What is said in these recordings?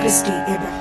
Christy Abraham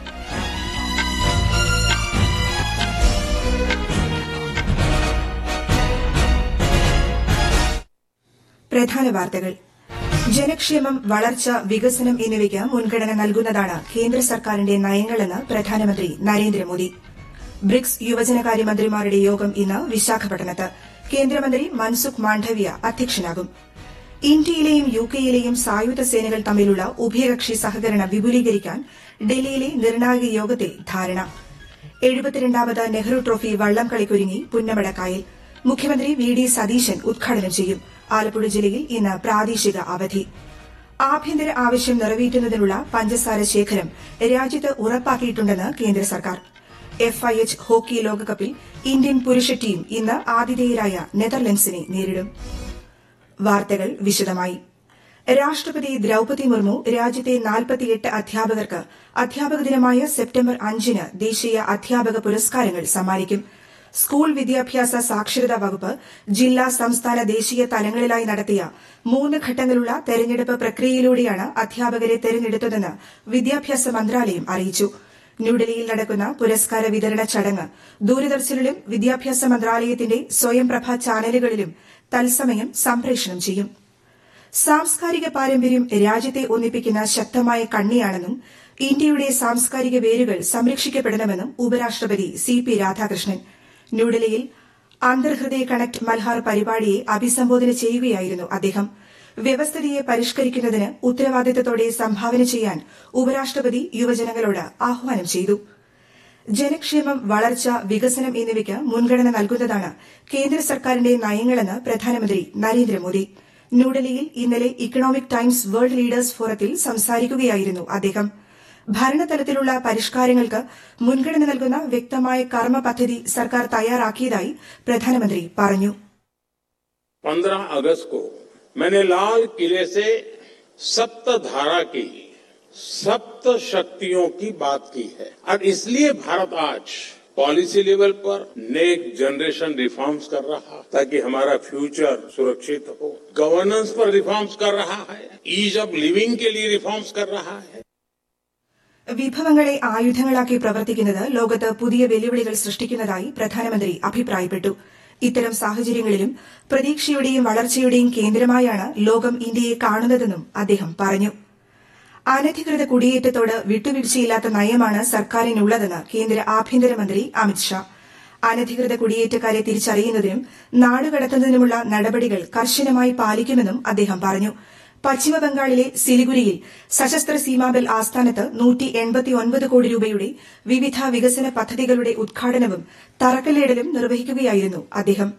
പ്രധാന വാർത്തകൾ ജനക്ഷേമം വളർച്ച വികസനം എന്നിവയ്ക്ക് മുൻഗണന നൽകുന്നതാണ് കേന്ദ്ര സർക്കാരിന്റെ നയങ്ങളെന്ന് പ്രധാനമന്ത്രി നരേന്ദ്രമോദി ബ്രിക്സ് യുവജനകാര്യമന്ത്രിമാരുടെ യോഗം ഇന്ന് വിശാഖപട്ടണത്ത് കേന്ദ്രമന്ത്രി മൻസുഖ് മാണ്ഡവ്യ അധ്യക്ഷനാകും ഇന്ത്യയിലെയും യുകെയിലെയും സായുധ സേനകൾ തമ്മിലുള്ള ഉഭയകക്ഷി സഹകരണം വിപുലീകരിക്കാൻ ഡൽഹിയിലെ നിർണായക യോഗത്തിൽ ധാരണ എഴുപത്തിരണ്ടാമത് നെഹ്റു ട്രോഫി വള്ളം കളിക്കൊരുങ്ങി പുന്നമടക്കായൽ മുഖ്യമന്ത്രി വി ഡി സതീശൻ ഉദ്ഘാടനം ചെയ്യും ആലപ്പുഴ ജില്ലയിൽ ഇന്ന് പ്രാദേശിക അവധി ആഭ്യന്തര ആവശ്യം നിറവേറ്റുന്നതിനുള്ള പഞ്ചസാര ശേഖരം രാജ്യത്ത് ഉറപ്പാക്കിയിട്ടുണ്ടെന്ന് കേന്ദ്ര സർക്കാർ എഫ്ഐഎച്ച് ഹോക്കി ലോകകപ്പിൽ ഇന്ത്യൻ പുരുഷ ടീം ഇന്ന് ആതിഥേയരായ നെതർലൻഡ്സിനെ നേരിടും വാർത്തകൾ വിശദമായി രാഷ്ട്രപതി ദ്രൌപതി മുർമു രാജ്യത്തെ നാൽപ്പത്തിയെട്ട് അധ്യാപകർക്ക് അധ്യാപക ദിനമായ സെപ്റ്റംബർ അഞ്ചിന് ദേശീയ അധ്യാപക പുരസ്കാരങ്ങൾ സമ്മാനിക്കും സ്കൂൾ വിദ്യാഭ്യാസ സാക്ഷരതാ വകുപ്പ് ജില്ലാ സംസ്ഥാന ദേശീയ തലങ്ങളിലായി നടത്തിയ മൂന്ന് ഘട്ടങ്ങളുള്ള തെരഞ്ഞെടുപ്പ് പ്രക്രിയയിലൂടെയാണ് അധ്യാപകരെ തെരഞ്ഞെടുത്തതെന്ന് വിദ്യാഭ്യാസ മന്ത്രാലയം അറിയിച്ചു ന്യൂഡൽഹിയിൽ നടക്കുന്ന പുരസ്കാര വിതരണ ചടങ്ങ് ദൂരദർശനിലും വിദ്യാഭ്യാസ മന്ത്രാലയത്തിന്റെ സ്വയംപ്രഭ ചാനലുകളിലും തത്സമയം സംപ്രേഷണം ചെയ്യും സാംസ്കാരിക പാരമ്പര്യം രാജ്യത്തെ ഒന്നിപ്പിക്കുന്ന ശക്തമായ കണ്ണിയാണെന്നും ഇന്ത്യയുടെ സാംസ്കാരിക വേരുകൾ സംരക്ഷിക്കപ്പെടണമെന്നും ഉപരാഷ്ട്രപതി സി പി രാധാകൃഷ്ണൻ ന്യൂഡൽഹിയിൽ അന്തർഹൃദയ കണക്ട് മൽഹാർ പരിപാടിയെ അഭിസംബോധന ചെയ്യുകയായിരുന്നു അദ്ദേഹം വ്യവസ്ഥിതിയെ പരിഷ്കരിക്കുന്നതിന് ഉത്തരവാദിത്തത്തോടെ സംഭാവന ചെയ്യാൻ ഉപരാഷ്ട്രപതി യുവജനങ്ങളോട് ആഹ്വാനം ചെയ്തു ജനക്ഷേമം വളർച്ച വികസനം എന്നിവയ്ക്ക് മുൻഗണന നൽകുന്നതാണ് കേന്ദ്ര സർക്കാരിന്റെ നയങ്ങളെന്ന് പ്രധാനമന്ത്രി നരേന്ദ്രമോദി ന്യൂഡൽഹിയിൽ ഇന്നലെ ഇക്കണോമിക് ടൈംസ് വേൾഡ് ലീഡേഴ്സ് ഫോറത്തിൽ സംസാരിക്കുകയായിരുന്നു അദ്ദേഹം ഭരണതലത്തിലുള്ള പരിഷ്കാരങ്ങൾക്ക് മുൻഗണന നൽകുന്ന വ്യക്തമായ കർമ്മ പദ്ധതി സർക്കാർ തയ്യാറാക്കിയതായി പ്രധാനമന്ത്രി പറഞ്ഞു पंद्रह अगस्त को मैंने लाल किले से सप्त धारा की सप्त शक्तियों की बात की है और इसलिए भारत आज पॉलिसी लेवल पर नेक्स्ट जनरेशन रिफॉर्म्स कर रहा है ताकि हमारा फ्यूचर सुरक्षित हो गवर्नेंस पर रिफॉर्म्स कर रहा है ईज ऑफ लिविंग के लिए रिफॉर्म्स कर रहा है വിഭവങ്ങളെ ആയുധങ്ങളാക്കി പ്രവർത്തിക്കുന്നത് ലോകത്ത് പുതിയ വെല്ലുവിളികൾ സൃഷ്ടിക്കുന്നതായി പ്രധാനമന്ത്രി അഭിപ്രായപ്പെട്ടു ഇത്തരം സാഹചര്യങ്ങളിലും പ്രതീക്ഷയുടെയും വളർച്ചയുടെയും കേന്ദ്രമായാണ് ലോകം ഇന്ത്യയെ കാണുന്നതെന്നും അദ്ദേഹം പറഞ്ഞു അനധികൃത കുടിയേറ്റത്തോട് വിട്ടുവീഴ്ചയില്ലാത്ത നയമാണ് സർക്കാരിനുള്ളതെന്ന് കേന്ദ്ര ആഭ്യന്തരമന്ത്രി അമിത്ഷാ അനധികൃത കുടിയേറ്റക്കാരെ തിരിച്ചറിയുന്നതിനും നാടുകടത്തുന്നതിനുമുള്ള നടപടികൾ കർശനമായി പാലിക്കുമെന്നും അദ്ദേഹം പറഞ്ഞു പശ്ചിമബംഗാളിലെ സിലിഗുരിയിൽ സശസ്ത്ര സീമാബൽ ആസ്ഥാനത്ത് നൂറ്റി എൺപത്തിയൊൻപത് കോടി രൂപയുടെ വിവിധ വികസന പദ്ധതികളുടെ ഉദ്ഘാടനവും തറക്കല്ലിടലും നിർവഹിക്കുകയായിരുന്നു അദ്ദേഹം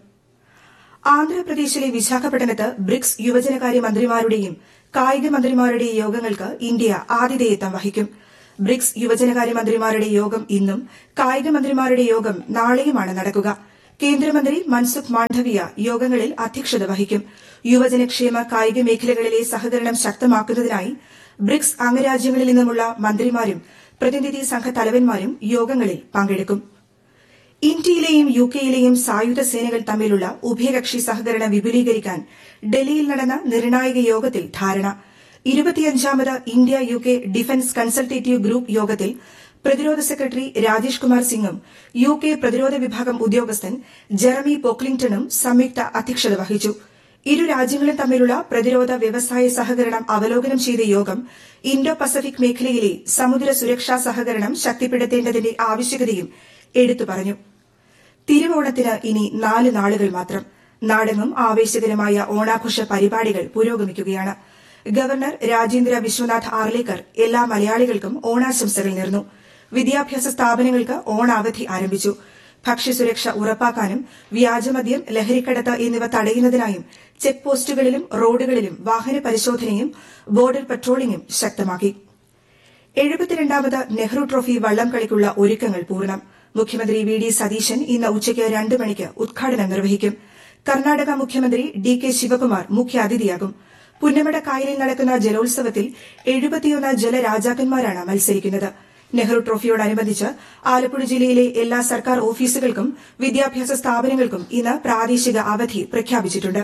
ആന്ധ്രാപ്രദേശിലെ വിശാഖപട്ടണത്ത് ബ്രിക്സ് യുവജനകാര്യ മന്ത്രിമാരുടെയും കായിക മന്ത്രിമാരുടെയും യോഗങ്ങൾക്ക് ഇന്ത്യ ആതിഥേയത്വം വഹിക്കും ബ്രിക്സ് യുവജനകാര്യ മന്ത്രിമാരുടെ യോഗം ഇന്നും കായിക മന്ത്രിമാരുടെ യോഗം നാളെയുമാണ് നടക്കുക കേന്ദ്രമന്ത്രി മൻസുഖ് മാണ്ഡവ്യ യോഗങ്ങളിൽ അധ്യക്ഷത വഹിക്കും യുവജനക്ഷേമ കായിക മേഖലകളിലെ സഹകരണം ശക്തമാക്കുന്നതിനായി ബ്രിക്സ് അംഗരാജ്യങ്ങളിൽ നിന്നുമുള്ള മന്ത്രിമാരും പ്രതിനിധി സംഘ തലവന്മാരും യോഗങ്ങളിൽ പങ്കെടുക്കും ഇന്ത്യയിലെയും യുകെയിലെയും സായുധ സേനകൾ തമ്മിലുള്ള ഉഭയകക്ഷി സഹകരണം വിപുലീകരിക്കാൻ ഡൽഹിയിൽ നടന്ന നിർണായക യോഗത്തിൽ ധാരണ ഇരുപത്തിയഞ്ചാമത് India UK defence consultative group യോഗത്തിൽ പ്രതിരോധ സെക്രട്ടറി രാജേഷ് കുമാർ സിംഗും യു കെ പ്രതിരോധ വിഭാഗം ഉദ്യോഗസ്ഥൻ ജെറമി പോക്ലിംഗ്ടണും സംയുക്ത അധ്യക്ഷത വഹിച്ചു ഇരു രാജ്യങ്ങളും തമ്മിലുള്ള പ്രതിരോധ വ്യവസായ സഹകരണം അവലോകനം ചെയ്ത യോഗം ഇൻഡോ പസഫിക് മേഖലയിലെ സമുദ്ര സുരക്ഷാ സഹകരണം ശക്തിപ്പെടുത്തേണ്ടതിന്റെ ആവശ്യകതയും എടുത്തു പറഞ്ഞു തിരുവോണത്തിന് ഇനി നാല് നാളുകൾ മാത്രം നാടെങ്ങും ആവേശകരമായ ഓണാഘോഷ പരിപാടികൾ പുരോഗമിക്കുകയാണ് ഗവർണർ രാജേന്ദ്ര വിശ്വനാഥ് ആർലേക്കർ എല്ലാ മലയാളികൾക്കും ഓണാശംസകൾ നേർന്നു വിദ്യാഭ്യാസ സ്ഥാപനങ്ങൾക്ക് ഓണാവധി ആരംഭിച്ചു ഭക്ഷ്യസുരക്ഷ ഉറപ്പാക്കാനും വ്യാജമദ്യം ലഹരിക്കടത്ത് എന്നിവ തടയുന്നതിനായും ചെക്ക് പോസ്റ്റുകളിലും റോഡുകളിലും വാഹന പരിശോധനയും ബോർഡർ പട്രോളിംഗും ശക്തമാക്കി എഴുപത്തിരണ്ടാമത് നെഹ്റു ട്രോഫി വള്ളം കളിക്കുള്ള ഒരുക്കങ്ങൾ പൂർണ്ണം മുഖ്യമന്ത്രി വി ഡി സതീശൻ ഇന്ന് ഉച്ചയ്ക്ക് രണ്ട് മണിക്ക് ഉദ്ഘാടനം നിർവഹിക്കും കർണാടക മുഖ്യമന്ത്രി ഡി കെ ശിവകുമാർ മുഖ്യാതിഥിയാകും പുന്നമട കായലിൽ നടക്കുന്ന ജലോത്സവത്തിൽ എഴുപത്തിയൊന്ന് ജലരാജാക്കന്മാരാണ് മത്സരിക്കുന്നത് നെഹ്റു ട്രോഫിയോടനുബന്ധിച്ച് ആലപ്പുഴ ജില്ലയിലെ എല്ലാ സർക്കാർ ഓഫീസുകൾക്കും വിദ്യാഭ്യാസ സ്ഥാപനങ്ങൾക്കും ഇന്ന് പ്രാദേശിക അവധി പ്രഖ്യാപിച്ചിട്ടുണ്ട്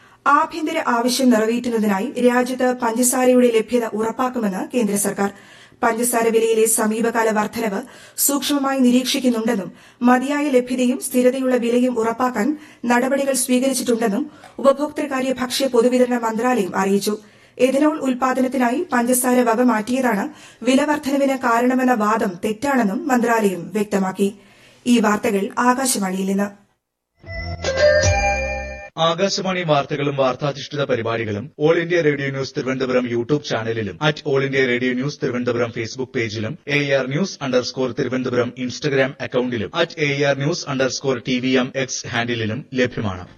ആഭ്യന്തര ആവശ്യം നിറവേറ്റുന്നതിനായി രാജ്യത്ത് പഞ്ചസാരയുടെ ലഭ്യത ഉറപ്പാക്കുമെന്ന് കേന്ദ്ര സർക്കാർ പഞ്ചസാര വിലയിലെ സമീപകാല വർധനവ് സൂക്ഷ്മമായി നിരീക്ഷിക്കുന്നുണ്ടെന്നും മതിയായ ലഭ്യതയും സ്ഥിരതയുള്ള വിലയും ഉറപ്പാക്കാൻ നടപടികൾ സ്വീകരിച്ചിട്ടുണ്ടെന്നും ഉപഭോക്തൃകാര്യ ഭക്ഷ്യ പൊതുവിതരണ മന്ത്രാലയം അറിയിച്ചു എഥനോൾ ഉൽപാദനത്തിനായി പഞ്ചസാര വക മാറ്റിയതാണ് വില വർധനവിന് കാരണമെന്ന വാദം തെറ്റാണെന്നും മന്ത്രാലയം വ്യക്തമാക്കി ഈ വാർത്തകൾ ആകാശവാണിയിൽ നിന്ന് ആകാശവാണി വാർത്തകളും വാർത്താധിഷ്ഠിത പരിപാടികളും All India Radio news Thiruvananthapuram YouTube ചാനലിലും at All India Radio news Thiruvananthapuram Facebook പേജിലും A R news underscore Thiruvananthapuram Instagram അക്കൌണ്ടിലും at A R news underscore T V M X ഹാൻഡിലും ലഭ്യമാണ്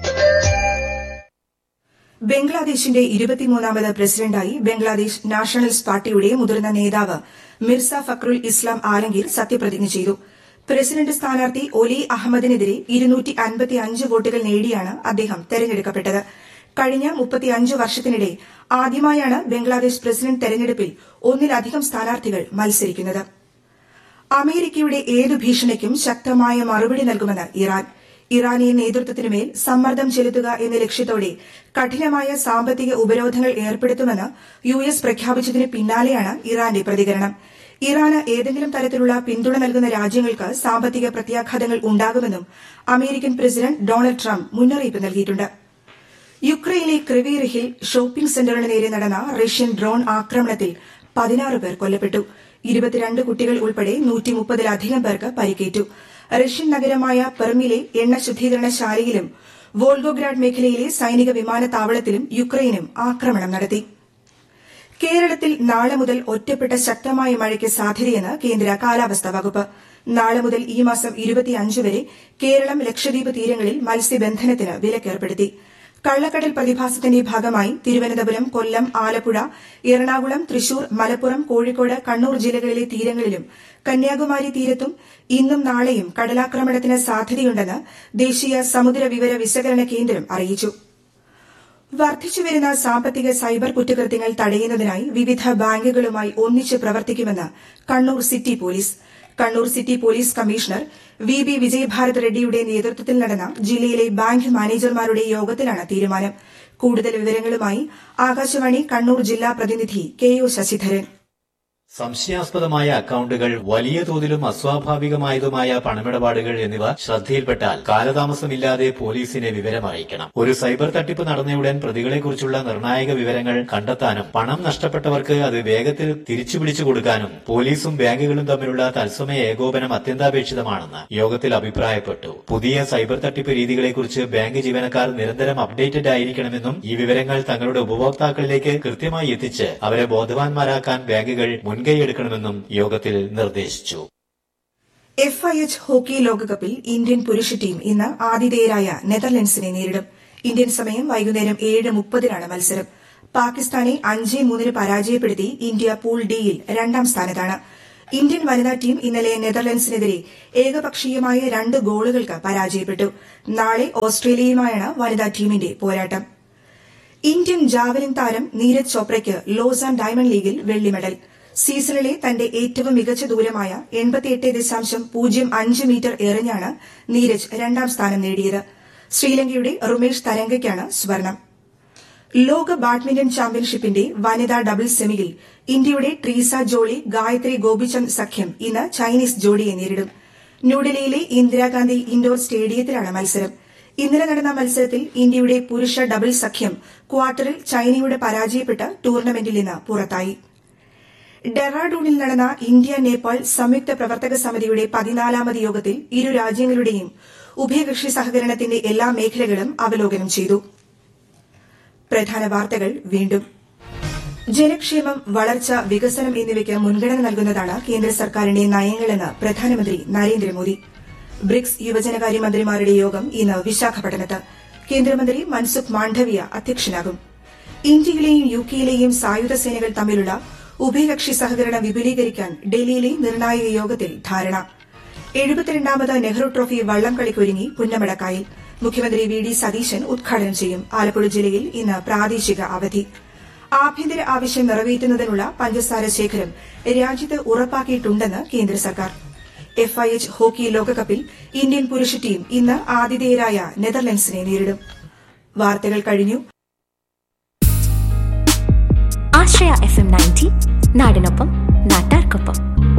ബംഗ്ലാദേശിന്റെ ഇരുപത്തിമൂന്നാമത് പ്രസിഡന്റായി ബംഗ്ലാദേശ് നാഷണലിസ്റ്റ് പാർട്ടിയുടെ മുതിർന്ന നേതാവ് മിർസ ഫക്രുൽ ഇസ്ലാം ആലംഗീർ സത്യപ്രതിജ്ഞ ചെയ്തു പ്രസിഡന്റ് സ്ഥാനാർത്ഥി ഒലി അഹമ്മദിനെതിരെ ഇരുന്നൂറ്റി അൻപത്തിയഞ്ച് വോട്ടുകൾ നേടിയാണ് അദ്ദേഹം തെരഞ്ഞെടുക്കപ്പെട്ടത് കഴിഞ്ഞ മുപ്പത്തിയഞ്ച് വർഷത്തിനിടെ ആദ്യമായാണ് ബംഗ്ലാദേശ് പ്രസിഡന്റ് തെരഞ്ഞെടുപ്പിൽ ഒന്നിലധികം സ്ഥാനാർത്ഥികൾ മത്സരിക്കുന്നത് അമേരിക്കയുടെ ഏതു ഭീഷണിക്കും ശക്തമായ മറുപടി നൽകുമെന്ന് ഇറാൻ ഇറാനിയൻ നേതൃത്വത്തിനുമേൽ സമ്മർദ്ദം ചെലുത്തുക എന്ന ലക്ഷ്യത്തോടെ കഠിനമായ സാമ്പത്തിക ഉപരോധങ്ങൾ ഏർപ്പെടുത്തുമെന്ന് യു എസ് പ്രഖ്യാപിച്ചതിന് പിന്നാലെയാണ് ഇറാന്റെ പ്രതികരണം ഇറാന് ഏതെങ്കിലും തരത്തിലുള്ള പിന്തുണ നൽകുന്ന രാജ്യങ്ങൾക്ക് സാമ്പത്തിക പ്രത്യാഘാതങ്ങൾ ഉണ്ടാകുമെന്നും അമേരിക്കൻ പ്രസിഡന്റ് ഡൊണാൾഡ് ട്രംപ് മുന്നറിയിപ്പ് നൽകിയിട്ടുണ്ട് യുക്രൈനിലെ ക്രിവീറിഹിൽ ഷോപ്പിംഗ് സെന്ററിന് നേരെ നടന്ന റഷ്യൻ ഡ്രോൺ ആക്രമണത്തിൽ പതിനാറ് പേർ കൊല്ലപ്പെട്ടു ഇരുപത്തിരണ്ട് കുട്ടികൾ ഉൾപ്പെടെ നൂറ്റി മുപ്പതിലധികം പേർക്ക് പരിക്കേറ്റു റഷ്യൻ നഗരമായ പെർമിലെ എണ്ണ ശുദ്ധീകരണശാലയിലും വോൾഗോഗ്രാഡ് മേഖലയിലെ സൈനിക വിമാനത്താവളത്തിലും യുക്രൈനും ആക്രമണം നടത്തി കേരളത്തിൽ നാളെ മുതൽ ഒറ്റപ്പെട്ട ശക്തമായ മഴയ്ക്ക് സാധ്യതയെന്ന് കേന്ദ്ര കാലാവസ്ഥാ വകുപ്പ് നാളെ മുതൽ ഈ മാസം ഇരുപത്തിയഞ്ച് വരെ കേരളം ലക്ഷദ്വീപ് തീരങ്ങളിൽ മത്സ്യബന്ധനത്തിന് വിലക്കേർപ്പെടുത്തി കള്ളക്കടൽ പ്രതിഭാസത്തിന്റെ ഭാഗമായി തിരുവനന്തപുരം കൊല്ലം ആലപ്പുഴ എറണാകുളം തൃശൂർ മലപ്പുറം കോഴിക്കോട് കണ്ണൂർ ജില്ലകളിലെ തീരങ്ങളിലും കന്യാകുമാരി തീരത്തും ഇന്നും നാളെയും കടലാക്രമണത്തിന് സാധ്യതയുണ്ടെന്ന് ദേശീയ സമുദ്ര വിവര വിശകലന കേന്ദ്രം അറിയിച്ചു വർദ്ധിച്ചുവരുന്ന സാമ്പത്തിക സൈബർ കുറ്റകൃത്യങ്ങൾ തടയുന്നതിനായി വിവിധ ബാങ്കുകളുമായി ഒന്നിച്ച് പ്രവർത്തിക്കുമെന്ന് Kannur city police Kannur city police commissioner V B Vijayabharat റെഡ്ഡിയുടെ നേതൃത്വത്തിൽ നടന്ന ജില്ലയിലെ ബാങ്ക് മാനേജർമാരുടെ യോഗത്തിലാണ് തീരുമാനം കൂടുതൽ വിവരങ്ങളുമായി ആകാശവാണി കണ്ണൂർ ജില്ലാ പ്രതിനിധി കെ ഒ ശശിധരൻ സംശയാസ്പദമായ അക്കൌണ്ടുകൾ വലിയ തോതിലും അസ്വാഭാവികമായതുമായ പണമിടപാടുകൾ എന്നിവ ശ്രദ്ധയിൽപ്പെട്ടാൽ കാലതാമസമില്ലാതെ പോലീസിനെ വിവരം അറിയിക്കണം ഒരു സൈബർ തട്ടിപ്പ് നടന്നയുടൻ പ്രതികളെക്കുറിച്ചുള്ള നിർണായക വിവരങ്ങൾ കണ്ടെത്താനും പണം നഷ്ടപ്പെട്ടവർക്ക് അത് വേഗത്തിൽ തിരിച്ചു പിടിച്ചു കൊടുക്കാനും പോലീസും ബാങ്കുകളും തമ്മിലുള്ള തത്സമയ ഏകോപനം അത്യന്താപേക്ഷിതമാണെന്ന് യോഗത്തിൽ അഭിപ്രായപ്പെട്ടു പുതിയ സൈബർ തട്ടിപ്പ് രീതികളെക്കുറിച്ച് ബാങ്ക് ജീവനക്കാർ നിരന്തരം അപ്ഡേറ്റഡ് ആയിരിക്കണമെന്നും ഈ വിവരങ്ങൾ തങ്ങളുടെ ഉപഭോക്താക്കളിലേക്ക് കൃത്യമായി എത്തിച്ച് അവരെ ബോധവാന്മാരാക്കാൻ ബാങ്കുകൾ മുൻകൈയെടുക്കണമെന്നും യോഗത്തിൽ നിർദ്ദേശിച്ചു എഫ് ഐ എച്ച് ഹോക്കി ലോകകപ്പിൽ ഇന്ത്യൻ പുരുഷ ടീം ഇന്ന് ആതിഥേയരായ നെതർലൻഡ്സിനെ നേരിടും ഇന്ത്യൻ സമയം വൈകുന്നേരം ഏഴ് മുപ്പതിനാണ് മത്സരം പാകിസ്ഥാനെ അഞ്ച് മൂന്നിന് പരാജയപ്പെടുത്തി ഇന്ത്യ പൂൾ ഡിയിൽ രണ്ടാം സ്ഥാനത്താണ് ഇന്ത്യൻ വനിതാ ടീം ഇന്നലെ നെതർലൻഡ്സിനെതിരെ ഏകപക്ഷീയമായ രണ്ട് ഗോളുകൾക്ക് പരാജയപ്പെട്ടു നാളെ ഓസ്ട്രേലിയയുമായാണ് വനിതാ ടീമിന്റെ പോരാട്ടം ഇന്ത്യൻ ജാവലിൻ താരം നീരജ് ചോപ്രയ്ക്ക് ലോസാൻ ഡയമണ്ട് ലീഗിൽ വെള്ളി മെഡൽ സീസണിലെ തന്റെ ഏറ്റവും മികച്ച ദൂരമായ എൺപത്തിയെട്ട് ദശാംശം പൂജ്യം അഞ്ച് മീറ്റർ എറിഞ്ഞാണ് നീരജ് രണ്ടാം സ്ഥാനം നേടിയത് ശ്രീലങ്കയുടെ റുമേഷ് തരംഗയ്ക്കാണ് സ്വർണം ലോക ബാഡ്മിന്റൺ ചാമ്പ്യൻഷിപ്പിന്റെ വനിതാ ഡബിൾസ് സെമിയിൽ ഇന്ത്യയുടെ ട്രീസ ജോളി ഗായത്രി ഗോപിചന്ദ് സഖ്യം ഇന്ന് ചൈനീസ് ജോഡിയെ നേരിടും ന്യൂഡൽഹിയിലെ ഇന്ദിരാഗാന്ധി ഇൻഡോർ സ്റ്റേഡിയത്തിലാണ് മത്സരം ഇന്നലെ നടന്ന മത്സരത്തിൽ ഇന്ത്യയുടെ പുരുഷ ഡബിൾ സഖ്യം ക്വാർട്ടറിൽ ചൈനയോട് പരാജയപ്പെട്ട് ടൂർണമെന്റിൽ നിന്ന് പുറത്തായി ഡെറാഡൂണിൽ നടന്ന ഇന്ത്യ നേപ്പാൾ സംയുക്ത പ്രവർത്തക സമിതിയുടെ പതിനാലാമത് യോഗത്തിൽ ഇരു രാജ്യങ്ങളുടെയും ഉഭയകക്ഷി സഹകരണത്തിന്റെ എല്ലാ മേഖലകളും അവലോകനം ചെയ്തു പ്രധാന വാർത്തകൾ വീണ്ടും ജനക്ഷേമം വളർച്ച വികസനം എന്നിവയ്ക്ക് മുൻഗണന നൽകുന്നതാണ് കേന്ദ്ര സർക്കാരിന്റെ നയങ്ങളെന്ന് പ്രധാനമന്ത്രി നരേന്ദ്രമോദി ബ്രിക്സ് യുവജനകാര്യ മന്ത്രിമാരുടെ യോഗം ഇന്ന് വിശാഖപട്ടണത്ത് കേന്ദ്രമന്ത്രി മൻസുഖ് മാണ്ഡവ്യ അധ്യക്ഷനാകും ഇന്ത്യയിലെയും യുകെയിലെയും സായുധ സേനകൾ തമ്മിലുള്ള ഉഭയകക്ഷി സഹകരണം വിപുലീകരിക്കാൻ ഡൽഹിയിലെ നിർണായക യോഗത്തിൽ ധാരണ എഴുപത്തിരണ്ടാമത് നെഹ്റു ട്രോഫി വള്ളംകളിക്കൊരുങ്ങി പുന്നമടക്കായിൽ മുഖ്യമന്ത്രി വി ഡി സതീശൻ ഉദ്ഘാടനം ചെയ്യും ആലപ്പുഴ ജില്ലയിൽ ഇന്ന് പ്രാദേശിക അവധി ആഭ്യന്തര ആവശ്യം നിറവേറ്റുന്നതിനുള്ള പഞ്ചസാര ശേഖരം രാജ്യത്ത് ഉറപ്പാക്കിയിട്ടുണ്ടെന്ന് കേന്ദ്ര സർക്കാർ എഫ്ഐഎച്ച് ഹോക്കി ലോകകപ്പിൽ ഇന്ത്യൻ പുരുഷ ടീം ഇന്ന് ആതിഥേയരായ നെതർലൻഡ്സിനെ നേരിടും വാർത്തകൾ കഴിഞ്ഞു ആശ്രയ എഫ് എം നയൻറ്റി നാടിനൊപ്പം നാട്ടാർക്കൊപ്പം നിങ്ങൾക്കൊപ്പം